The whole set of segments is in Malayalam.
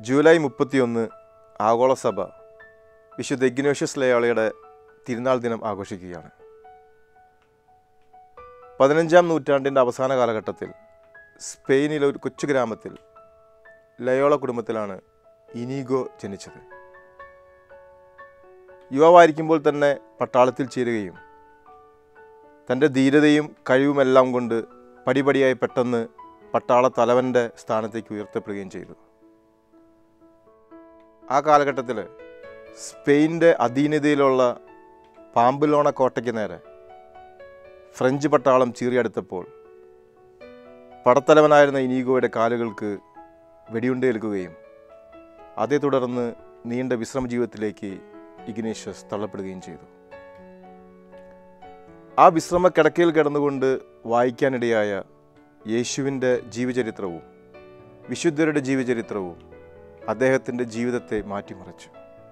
ജൂലൈ മുപ്പത്തിയൊന്ന് ആഗോളസഭ വിശുദ്ധ ഇഗ്നോഷ്യസ് ലയാളിയുടെ തിരുനാൾ ദിനം ആഘോഷിക്കുകയാണ് പതിനഞ്ചാം നൂറ്റാണ്ടിൻ്റെ അവസാന കാലഘട്ടത്തിൽ സ്പെയിനിലെ ഒരു കൊച്ചു ഗ്രാമത്തിൽ ലയോള കുടുംബത്തിലാണ് ഇനീഗോ ജനിച്ചത് യുവാവായിരിക്കുമ്പോൾ തന്നെ പട്ടാളത്തിൽ ചേരുകയും തൻ്റെ ധീരതയും കഴിവുമെല്ലാം കൊണ്ട് പടിപടിയായി പെട്ടെന്ന് പട്ടാള തലവൻ്റെ സ്ഥാനത്തേക്ക് ഉയർത്തപ്പെടുകയും ചെയ്തു ആ കാലഘട്ടത്തിൽ സ്പെയിൻ്റെ അധീനതയിലുള്ള പാമ്പിലോണ കോട്ടയ്ക്ക് നേരെ ഫ്രഞ്ച് പട്ടാളം ചീറിയടുത്തപ്പോൾ പടത്തലവനായിരുന്ന ഇനീഗോയുടെ കാലുകൾക്ക് വെടിയുണ്ടേൽക്കുകയും അതേ തുടർന്ന് നീണ്ട വിശ്രമ ജീവിതത്തിലേക്ക് ഇഗ്നേഷ്യസ് തള്ളപ്പെടുകയും ചെയ്തു ആ വിശ്രമ കിടക്കയിൽ കിടന്നുകൊണ്ട് വായിക്കാനിടയായ യേശുവിൻ്റെ ജീവചരിത്രവും വിശുദ്ധരുടെ ജീവചരിത്രവും അദ്ദേഹത്തിൻ്റെ ജീവിതത്തെ മാറ്റിമറിച്ചു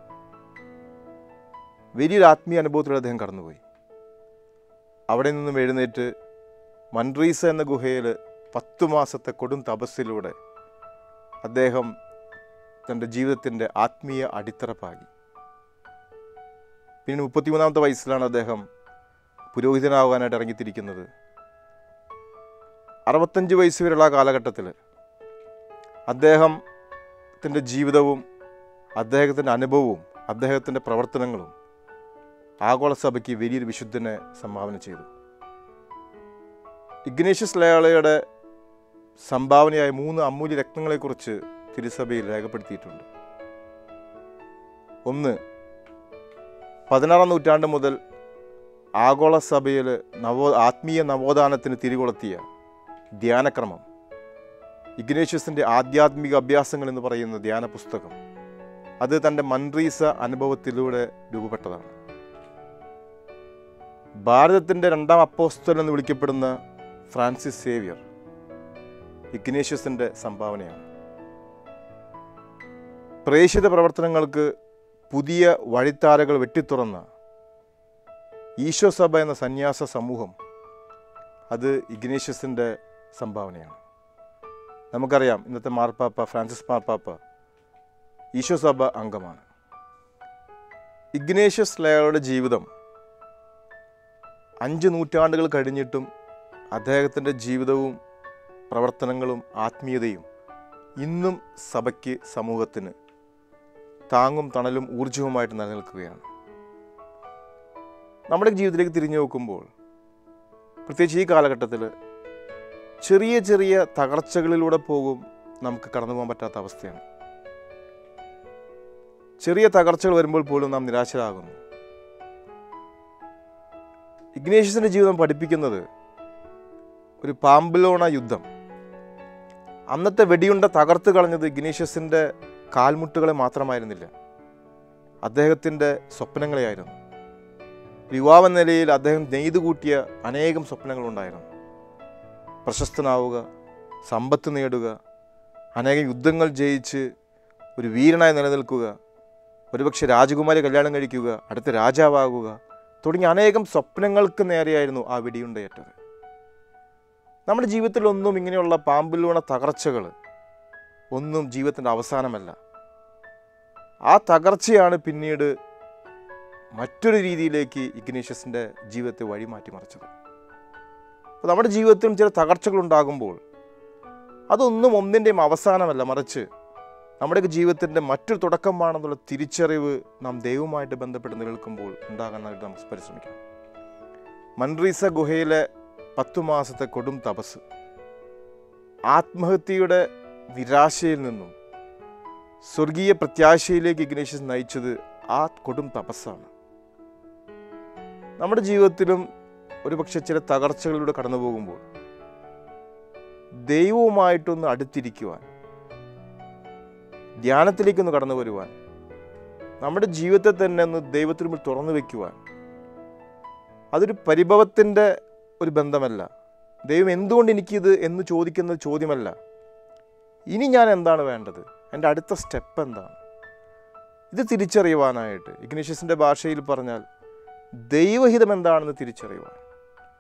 വലിയൊരു ആത്മീയ അനുഭവത്തിലൂടെ അദ്ദേഹം കടന്നുപോയി അവിടെ നിന്നും എഴുന്നേറ്റ് മൻറീസ എന്ന ഗുഹയിൽ പത്തു മാസത്തെ കൊടും തപസ്സിലൂടെ അദ്ദേഹം തൻ്റെ ജീവിതത്തിൻ്റെ ആത്മീയ അടിത്തറ പാകി പിന്നെ മുപ്പത്തിമൂന്നാമത്തെ വയസ്സിലാണ് അദ്ദേഹം പുരോഹിതനാകാനായിട്ട് ഇറങ്ങിത്തിരിക്കുന്നത് അറുപത്തഞ്ച് വയസ്സ് വരെയുള്ള ആ കാലഘട്ടത്തിൽ അദ്ദേഹത്തിൻ്റെ ജീവിതവും അദ്ദേഹത്തിൻ്റെ അനുഭവവും അദ്ദേഹത്തിൻ്റെ പ്രവർത്തനങ്ങളും ആഗോള സഭയ്ക്ക് വലിയൊരു വിശുദ്ധനെ സംഭാവന ചെയ്തു ഇഗ്നേഷ്യസ് ലയാളയുടെ സംഭാവനയായ മൂന്ന് അമൂല്യ രത്നങ്ങളെക്കുറിച്ച് തിരുസഭയിൽ രേഖപ്പെടുത്തിയിട്ടുണ്ട് ഒന്ന് പതിനാറാം നൂറ്റാണ്ട് മുതൽ ആഗോള സഭയിൽ നവോ ആത്മീയ നവോത്ഥാനത്തിന് തിരികൊളുത്തിയ ധ്യാനക്രമം ഇഗ്നേഷ്യസിൻ്റെ ആധ്യാത്മിക അഭ്യാസങ്ങൾ എന്ന് പറയുന്ന ധ്യാന പുസ്തകം അത് തൻ്റെ മൻറീസ അനുഭവത്തിലൂടെ രൂപപ്പെട്ടതാണ് ഭാരതത്തിൻ്റെ രണ്ടാം അപ്പോസ്തലൻ എന്ന് വിളിക്കപ്പെടുന്ന ഫ്രാൻസിസ് സേവിയർ ഇഗ്നേഷ്യസിൻ്റെ സംഭാവനയാണ് പ്രേക്ഷിത പ്രവർത്തനങ്ങൾക്ക് പുതിയ വഴിത്താരകൾ വെട്ടിത്തുറന്ന ഈശോ സഭ എന്ന സന്യാസ സമൂഹം അത് ഇഗ്നേഷ്യസിൻ്റെ സംഭാവനയാണ് നമുക്കറിയാം ഇന്നത്തെ മാർപ്പാപ്പ ഫ്രാൻസിസ് മാർപ്പാപ്പ ഈശോ സഭ അംഗമാണ് ഇഗ്നേഷ്യസ് ലയയുടെ ജീവിതം അഞ്ച് നൂറ്റാണ്ടുകൾ കഴിഞ്ഞിട്ടും അദ്ദേഹത്തിൻ്റെ ജീവിതവും പ്രവർത്തനങ്ങളും ആത്മീയതയും ഇന്നും സഭയ്ക്ക് സമൂഹത്തിന് താങ്ങും തണലും ഊർജവുമായിട്ട് നിലനിൽക്കുകയാണ് നമ്മുടെ ജീവിതത്തിലേക്ക് തിരിഞ്ഞു നോക്കുമ്പോൾ പ്രത്യേകിച്ച് ഈ കാലഘട്ടത്തിൽ ചെറിയ ചെറിയ തകർച്ചകളിലൂടെ പോകും നമുക്ക് കടന്നു പോകാൻ പറ്റാത്ത അവസ്ഥയാണ് ചെറിയ തകർച്ചകൾ വരുമ്പോൾ പോലും നാം നിരാശരാകുന്നു ഇഗ്നേഷ്യസിൻ്റെ ജീവിതം പഠിപ്പിക്കുന്നത് ഒരു പാമ്പിലോണ യുദ്ധം അന്നത്തെ വെടിയുണ്ട തകർത്ത് കളഞ്ഞത് ഇഗ്നേഷ്യസിൻ്റെ കാൽമുട്ടുകളെ മാത്രമായിരുന്നില്ല അദ്ദേഹത്തിൻ്റെ സ്വപ്നങ്ങളെയായിരുന്നു ഒരു യുവാവെന്ന നിലയിൽ അദ്ദേഹം നെയ്തു കൂട്ടിയ അനേകം സ്വപ്നങ്ങളുണ്ടായിരുന്നു പ്രശസ്തനാവുക സമ്പത്ത് നേടുക അനേകം യുദ്ധങ്ങൾ ജയിച്ച് ഒരു വീരനായി നിലനിൽക്കുക ഒരുപക്ഷെ രാജകുമാരി കല്യാണം കഴിക്കുക അടുത്ത രാജാവാകുക തുടങ്ങിയ അനേകം സ്വപ്നങ്ങൾക്ക് നേരെയായിരുന്നു ആ വെടിയുണ്ടയേറ്റത് നമ്മുടെ ജീവിതത്തിലൊന്നും ഇങ്ങനെയുള്ള പാമ്പിൽ വീണ തകർച്ചകൾ ഒന്നും ജീവിതത്തിൻ്റെ അവസാനമല്ല ആ തകർച്ചയാണ് പിന്നീട് മറ്റൊരു രീതിയിലേക്ക് ഇഗ്നേഷ്യസിൻ്റെ ജീവിതത്തെ വഴി മാറ്റിമറിച്ചത് അപ്പോൾ നമ്മുടെ ജീവിതത്തിലും ചില തകർച്ചകൾ ഉണ്ടാകുമ്പോൾ അതൊന്നും ഒന്നിൻ്റെയും അവസാനമല്ല മറിച്ച് നമ്മുടെയൊക്കെ ജീവിതത്തിൻ്റെ മറ്റൊരു തുടക്കമാണെന്നുള്ള തിരിച്ചറിവ് നാം ദൈവവുമായിട്ട് ബന്ധപ്പെട്ട് നിലനിൽക്കുമ്പോൾ ഉണ്ടാകാനായിട്ട് നമുക്ക് പരിശ്രമിക്കണം മൻറീസ ഗുഹയിലെ പത്തു മാസത്തെ കൊടും തപസ് ആത്മഹത്യയുടെ നിരാശയിൽ നിന്നും സ്വർഗീയ പ്രത്യാശയിലേക്ക് ഇഗ്നേഷ്യസ് നയിച്ചത് ആ കൊടും തപസ്സാണ് നമ്മുടെ ജീവിതത്തിലും ഒരുപക്ഷെ ചില തകർച്ചകളിലൂടെ കടന്നു പോകുമ്പോൾ ദൈവവുമായിട്ടൊന്ന് അടുത്തിരിക്കുവാൻ ധ്യാനത്തിലേക്കൊന്ന് കടന്നു വരുവാൻ നമ്മുടെ ജീവിതത്തെ തന്നെ ഒന്ന് ദൈവത്തിന് മുന്നിൽ തുറന്നു വയ്ക്കുവാൻ അതൊരു പരിഭവത്തിൻ്റെ ഒരു ബന്ധമല്ല ദൈവം എന്തുകൊണ്ട് എനിക്കിത് എന്ന് ചോദിക്കുന്ന ചോദ്യമല്ല ഇനി ഞാൻ എന്താണ് വേണ്ടത് എൻ്റെ അടുത്ത സ്റ്റെപ്പ് എന്താണ് ഇത് തിരിച്ചറിയുവാനായിട്ട് ഇഗ്നീഷ്യസിൻ്റെ ഭാഷയിൽ പറഞ്ഞാൽ ദൈവഹിതം എന്താണെന്ന് തിരിച്ചറിയുവാൻ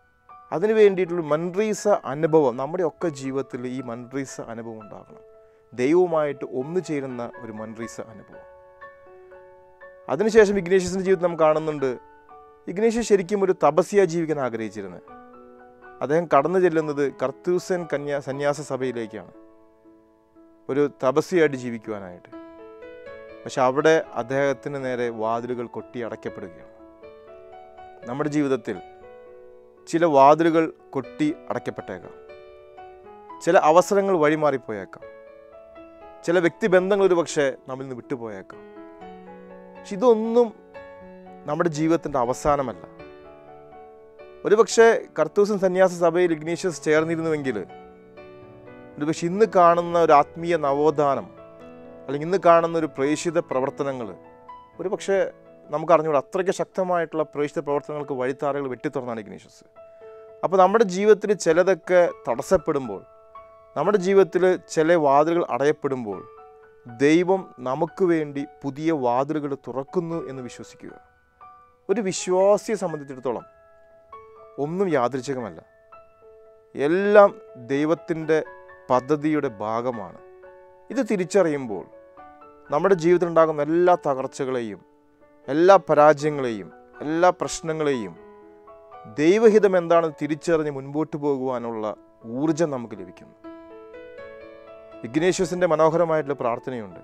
അതിനു വേണ്ടിയിട്ടുള്ള മൻറീസ അനുഭവം നമ്മുടെ ഒക്കെ ജീവിതത്തിൽ ഈ മൻറീസ അനുഭവം ഉണ്ടാകണം ദൈവവുമായിട്ട് ഒന്നു ചേരുന്ന ഒരു മൻറീസ അനുഭവം അതിനുശേഷം ഇഗ്നേഷ്യസിൻ്റെ ജീവിതത്തിൽ നാം കാണുന്നുണ്ട് ഇഗ്നേഷ്യസ് ശരിക്കും ഒരു തപസ്യ ജീവിക്കാൻ ആഗ്രഹിച്ചിരുന്നത് അദ്ദേഹം കടന്നു ചെല്ലുന്നത് കർത്തൂസൻ കന്യാ സന്യാസ സഭയിലേക്കാണ് ഒരു തപസ്യയായിട്ട് ജീവിക്കുവാനായിട്ട് പക്ഷെ അവിടെ അദ്ദേഹത്തിന് നേരെ വാതിലുകൾ കൊട്ടി അടയ്ക്കപ്പെടുകയാണ് നമ്മുടെ ജീവിതത്തിൽ ചില വാതിലുകൾ കൊട്ടി അടയ്ക്കപ്പെട്ടേക്കാം ചില അവസരങ്ങൾ വഴിമാറിപ്പോയേക്കാം ചില വ്യക്തിബന്ധങ്ങൾ ഒരു പക്ഷേ നമ്മിൽ നിന്ന് വിട്ടുപോയേക്കാം പക്ഷെ ഇതൊന്നും നമ്മുടെ ജീവിതത്തിൻ്റെ അവസാനമല്ല ഒരുപക്ഷെ കർത്തൂസൻ സന്യാസ സഭയിൽ ഇഗ്നീഷ്യസ് ചേർന്നിരുന്നുവെങ്കിൽ ഒരുപക്ഷെ ഇന്ന് കാണുന്ന ഒരു ആത്മീയ നവോത്ഥാനം അല്ലെങ്കിൽ ഇന്ന് കാണുന്ന ഒരു പ്രേക്ഷിത പ്രവർത്തനങ്ങൾ ഒരുപക്ഷെ നമുക്ക് അറിഞ്ഞുകൂടാ അത്രയ്ക്ക് ശക്തമായിട്ടുള്ള പ്രേക്ഷിത പ്രവർത്തനങ്ങൾക്ക് വഴിത്താറുകൾ വെട്ടിത്തുറന്നാണ് ഇഗ്നീഷ്യസ് അപ്പോൾ നമ്മുടെ ജീവിതത്തിൽ ചിലതൊക്കെ തടസ്സപ്പെടുമ്പോൾ നമ്മുടെ ജീവിതത്തിൽ ചില വാതിലുകൾ അടയപ്പെടുമ്പോൾ ദൈവം നമുക്ക് വേണ്ടി പുതിയ വാതിലുകൾ തുറക്കുന്നു എന്ന് വിശ്വസിക്കുക ഒരു വിശ്വാസിയെ സംബന്ധിച്ചിടത്തോളം ഒന്നും യാദൃച്ഛികമല്ല എല്ലാം ദൈവത്തിൻ്റെ പദ്ധതിയുടെ ഭാഗമാണ് ഇത് തിരിച്ചറിയുമ്പോൾ നമ്മുടെ ജീവിതത്തിൽ ഉണ്ടാകുന്ന എല്ലാ തകർച്ചകളെയും എല്ലാ പരാജയങ്ങളെയും എല്ലാ പ്രശ്നങ്ങളെയും ദൈവഹിതം എന്താണെന്ന് തിരിച്ചറിഞ്ഞ് മുൻപോട്ട് പോകുവാനുള്ള ഊർജം നമുക്ക് ലഭിക്കുന്നു ഇഗ്നേഷ്യസിൻ്റെ മനോഹരമായിട്ടുള്ള പ്രാർത്ഥനയുണ്ട്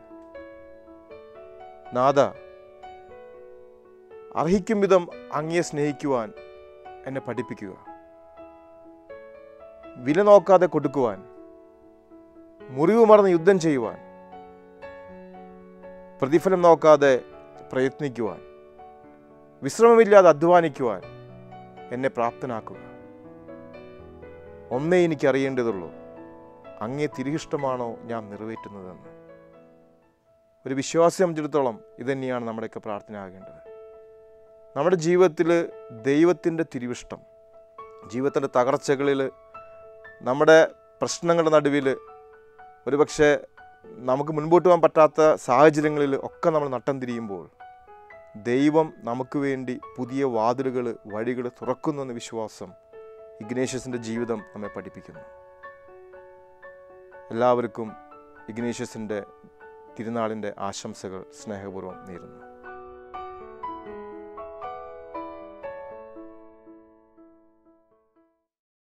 നാഥ അർഹിക്കും വിധം അങ്ങയെ സ്നേഹിക്കുവാൻ എന്നെ പഠിപ്പിക്കുക വില നോക്കാതെ കൊടുക്കുവാൻ മുറിവ് മറന്ന് യുദ്ധം ചെയ്യുവാൻ പ്രതിഫലം നോക്കാതെ പ്രയത്നിക്കുവാൻ വിശ്രമമില്ലാതെ അധ്വാനിക്കുവാൻ എന്നെ പ്രാപ്തനാക്കുക ഒന്നേ എനിക്ക് അറിയേണ്ടതുള്ളൂ അങ്ങേ തിരിഹിഷ്ടമാണോ ഞാൻ നിറവേറ്റുന്നതെന്ന് ഒരു വിശ്വാസം സംബന്ധിച്ചിടത്തോളം ഇതുതന്നെയാണ് നമ്മുടെയൊക്കെ പ്രാർത്ഥന ആകേണ്ടത് നമ്മുടെ ജീവിതത്തിൽ ദൈവത്തിൻ്റെ തിരുവിഷ്ടം ജീവിതത്തിൻ്റെ തകർച്ചകളിൽ നമ്മുടെ പ്രശ്നങ്ങളുടെ നടുവിൽ ഒരുപക്ഷെ നമുക്ക് മുൻപോട്ട് പോകാൻ പറ്റാത്ത സാഹചര്യങ്ങളിൽ ഒക്കെ നമ്മൾ നട്ടം തിരിയുമ്പോൾ ദൈവം നമുക്ക് വേണ്ടി പുതിയ വാതിലുകൾ വഴികൾ തുറക്കുന്നു എന്ന വിശ്വാസം ഇഗ്നേഷ്യസിൻ്റെ ജീവിതം നമ്മെ പഠിപ്പിക്കുന്നു എല്ലാവർക്കും ഇഗ്നേഷ്യസിൻ്റെ തിരുനാളിൻ്റെ ആശംസകൾ സ്നേഹപൂർവ്വം നേരുന്നു